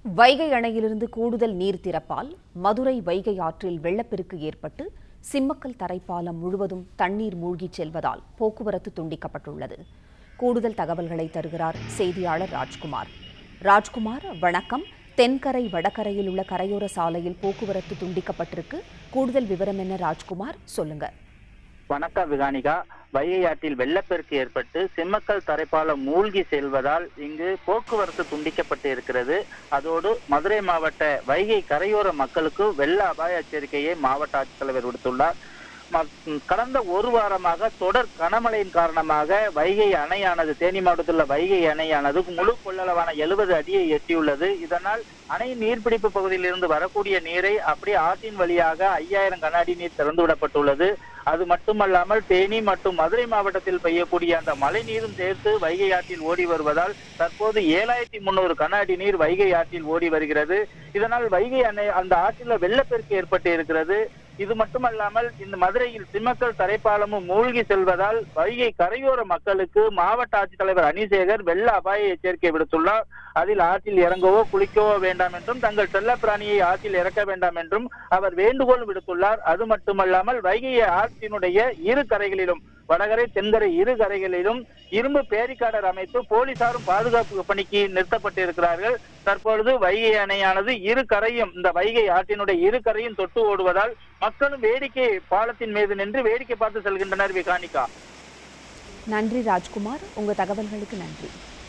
வைகை அணையிலிருந்து கூடுதல் நீர் திறப்பால் மதுரை வைகை ஆற்றில் வெள்ளப்பெருக்கு ஏற்பட்டு சிம்மக்கல் தரைப்பாலம் முழுவதும் தண்ணீர் மூழ்கிச் செல்வதால் போக்குவரத்து துண்டிக்கப்பட்டுள்ளது கூடுதல் தகவல்களை தருகிறார் செய்தியாளர் ராஜ்குமார் ராஜ்குமார் வணக்கம் தென்கரை வடகரையில் உள்ள கரையோர சாலையில் போக்குவரத்து துண்டிக்கப்பட்டிருக்கு கூடுதல் விவரம் என்ன ராஜ்குமார் சொல்லுங்க வணக்கம் விகானிகா வைகை ஆற்றில் வெள்ளப்பெருக்கு ஏற்பட்டு சிம்மக்கல் தரைப்பாலம் மூழ்கி செல்வதால் இங்கு போக்குவரத்து துண்டிக்கப்பட்டு இருக்கிறது அதோடு மதுரை மாவட்ட வைகை கரையோர மக்களுக்கு வெள்ள அபாய எச்சரிக்கையை மாவட்ட ஆட்சித்தலைவர் விடுத்துள்ளார் ம- கடந்த ஒரு வாரமாக தொடர் கனமழையின் காரணமாக வைகை அணையானது தேனி மாவட்டத்தில் உள்ள வைகை அணையானது முழு கொள்ளளவான எழுபது அடியை எட்டியுள்ளது இதனால் அணையின் நீர்பிடிப்பு பகுதியில் இருந்து வரக்கூடிய நீரை அப்படியே ஆற்றின் வழியாக ஐயாயிரம் கன அடி நீர் திறந்து விடப்பட்டுள்ளது அது மட்டுமல்லாமல் தேனி மற்றும் மதுரை மாவட்டத்தில் பெய்யக்கூடிய அந்த மழை நீரும் சேர்த்து வைகை ஆற்றில் ஓடி வருவதால் தற்போது ஏழாயிரத்தி முன்னூறு கன அடி நீர் வைகை ஆற்றில் ஓடி வருகிறது இதனால் வைகை அணை அந்த ஆற்றில் வெள்ளப்பெருக்கு ஏற்பட்டு இருக்கிறது இது மட்டுமல்லாமல் இந்த மதுரையில் சிம்மக்கல் தரைப்பாலமும் மூழ்கி செல்வதால் வைகை கரையோர மக்களுக்கு மாவட்ட ஆட்சித்தலைவர் அனிசேகர் வெள்ள அபாய எச்சரிக்கை விடுத்துள்ளார் அதில் ஆற்றில் இறங்கவோ குளிக்கவோ வேண்டாம் என்றும் தங்கள் செல்லப்பிராணியை ஆற்றில் இறக்க வேண்டாம் என்றும் அவர் வேண்டுகோள் விடுத்துள்ளார் அது மட்டுமல்லாமல் வைகை ஆற்றினுடைய இரு கரைகளிலும் வடகரை தென்கரை இரு கரைகளிலும் இரும்பு பேரிகார்டர் அமைத்து போலீசாரும் பாதுகாப்பு பணிக்கு நிறுத்தப்பட்டிருக்கிறார்கள் தற்பொழுது வைகை அணையானது இரு கரையும் இந்த வைகை ஆற்றினுடைய இரு கரையும் தொட்டு ஓடுவதால் மக்களும் வேடிக்கை பாலத்தின் மீது நின்று வேடிக்கை பார்த்து செல்கின்றனர் விகானிகா நன்றி ராஜ்குமார் உங்க தகவல்களுக்கு நன்றி